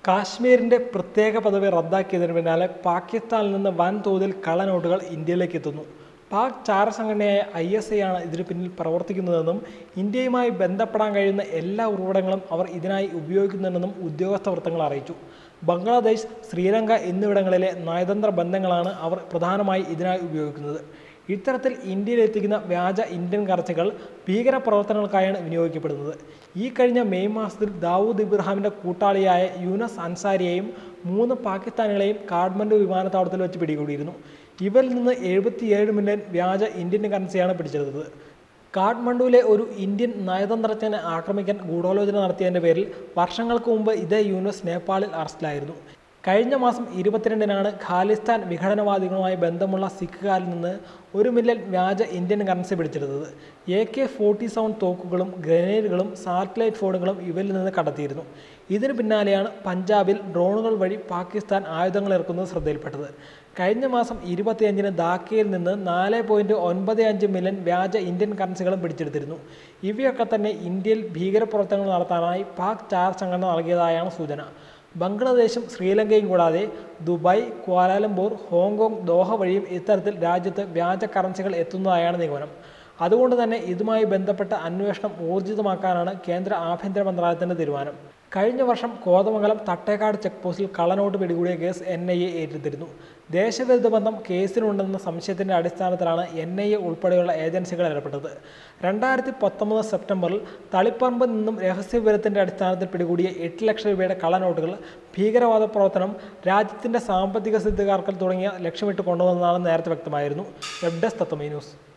കാശ്മീരിന്റെ പ്രത്യേക പദവി റദ്ദാക്കിയതിന് പിന്നാലെ പാകിസ്ഥാനിൽ നിന്ന് വൻതോതിൽ കള്ളനോട്ടുകൾ ഇന്ത്യയിലേക്ക് എത്തുന്നു പാക് ചാരസംഘടനയായ ഐ എസ് ഐ ആണ് ഇതിനു പിന്നിൽ പ്രവർത്തിക്കുന്നതെന്നും ഇന്ത്യയുമായി ബന്ധപ്പെടാൻ കഴിയുന്ന എല്ലാ ഉറവിടങ്ങളും അവർ ഇതിനായി ഉപയോഗിക്കുന്നുണ്ടെന്നും ഉദ്യോഗസ്ഥ വൃത്തങ്ങൾ അറിയിച്ചു ബംഗ്ലാദേശ് ശ്രീലങ്ക എന്നിവിടങ്ങളിലെ നയതന്ത്ര ബന്ധങ്ങളാണ് അവർ പ്രധാനമായി ഇതിനായി ഉപയോഗിക്കുന്നത് ഇത്തരത്തിൽ ഇന്ത്യയിൽ എത്തിക്കുന്ന വ്യാജ ഇന്ത്യൻ കറൻസികൾ ഭീകര പ്രവർത്തനങ്ങൾക്കായാണ് വിനിയോഗിക്കപ്പെടുന്നത് ഈ കഴിഞ്ഞ മെയ് മാസത്തിൽ ദാവൂദ് ഇബ്രാഹിമിന്റെ കൂട്ടാളിയായ യൂനസ് അൻസാരിയെയും മൂന്ന് പാകിസ്ഥാനികളെയും കാഠ്മണ്ഡു വിമാനത്താവളത്തിൽ വെച്ച് പിടികൂടിയിരുന്നു ഇവരിൽ നിന്ന് എഴുപത്തിയേഴ് മില്യൺ വ്യാജ ഇന്ത്യൻ കറൻസിയാണ് പിടിച്ചെടുത്തത് കാഠ്മണ്ഡുവിലെ ഒരു ഇന്ത്യൻ നയതന്ത്രജ്ഞനെ ആക്രമിക്കാൻ ഗൂഢാലോചന നടത്തിയതിൻ്റെ പേരിൽ വർഷങ്ങൾക്ക് മുമ്പ് ഇതേ യൂനസ് നേപ്പാളിൽ അറസ്റ്റിലായിരുന്നു കഴിഞ്ഞ മാസം ഇരുപത്തിരണ്ടിനാണ് ഖാലിസ്ഥാൻ വിഘടനവാദികളുമായി ബന്ധമുള്ള സിഖുകാരിൽ നിന്ന് ഒരു മില്യൺ വ്യാജ ഇന്ത്യൻ കറൻസി പിടിച്ചെടുത്തത് എ കെ ഫോർട്ടി സെവൻ തോക്കുകളും ഗ്രനേഡുകളും സാറ്റലൈറ്റ് ഫോണുകളും ഇവരിൽ നിന്ന് കണ്ടെത്തിയിരുന്നു ഇതിന് പിന്നാലെയാണ് പഞ്ചാബിൽ ഡ്രോണുകൾ വഴി പാകിസ്ഥാൻ ആയുധങ്ങൾ ഇറക്കുന്നത് ശ്രദ്ധയിൽപ്പെട്ടത് കഴിഞ്ഞ മാസം ഇരുപത്തിയഞ്ചിന് ധാക്കയിൽ നിന്ന് നാല് പോയിൻറ്റ് ഒൻപത് അഞ്ച് മില്യൺ വ്യാജ ഇന്ത്യൻ കറൻസികളും പിടിച്ചെടുത്തിരുന്നു ഇവയൊക്കെ തന്നെ ഇന്ത്യയിൽ ഭീകരപ്രവർത്തനങ്ങൾ നടത്താനായി പാക് ചാർ സംഘടന നൽകിയതായാണ് സൂചന ബംഗ്ലാദേശും ശ്രീലങ്കയും കൂടാതെ ദുബായ് ക്വാലാലംപൂർ ഹോങ്കോങ് ദോഹ വഴിയും ഇത്തരത്തിൽ രാജ്യത്ത് വ്യാജ കറൻസികൾ എത്തുന്നതായാണ് നിഗമനം അതുകൊണ്ട് തന്നെ ഇതുമായി ബന്ധപ്പെട്ട അന്വേഷണം ഊർജിതമാക്കാനാണ് കേന്ദ്ര ആഭ്യന്തര മന്ത്രാലയത്തിൻ്റെ തീരുമാനം കഴിഞ്ഞ വർഷം കോതമംഗലം തട്ടേക്കാട് ചെക്ക് പോസ്റ്റിൽ കള്ളനോട്ട് പിടികൂടിയ കേസ് എൻ ഐ എ ഏറ്റെടുത്തിരുന്നു ദേശവിരുദ്ധ ബന്ധം കേസിനുണ്ടെന്ന സംശയത്തിൻ്റെ അടിസ്ഥാനത്തിലാണ് എൻ ഐ എ ഉൾപ്പെടെയുള്ള ഏജൻസികൾ ഏർപ്പെട്ടത് രണ്ടായിരത്തി പത്തൊമ്പത് സെപ്റ്റംബറിൽ തളിപ്പറമ്പിൽ നിന്നും രഹസ്യവിവരത്തിൻ്റെ അടിസ്ഥാനത്തിൽ പിടികൂടിയ എട്ട് ലക്ഷം രൂപയുടെ കള്ളനോട്ടുകൾ ഭീകരവാദ പ്രവർത്തനം രാജ്യത്തിൻ്റെ സാമ്പത്തിക സ്ഥിതികാർക്കൽ തുടങ്ങിയ ലക്ഷ്യമിട്ട് കൊണ്ടുവന്നതാണ് നേരത്തെ വ്യക്തമായിരുന്നു വെബ് ഡെസ്ക് തത്വമേ ന്യൂസ്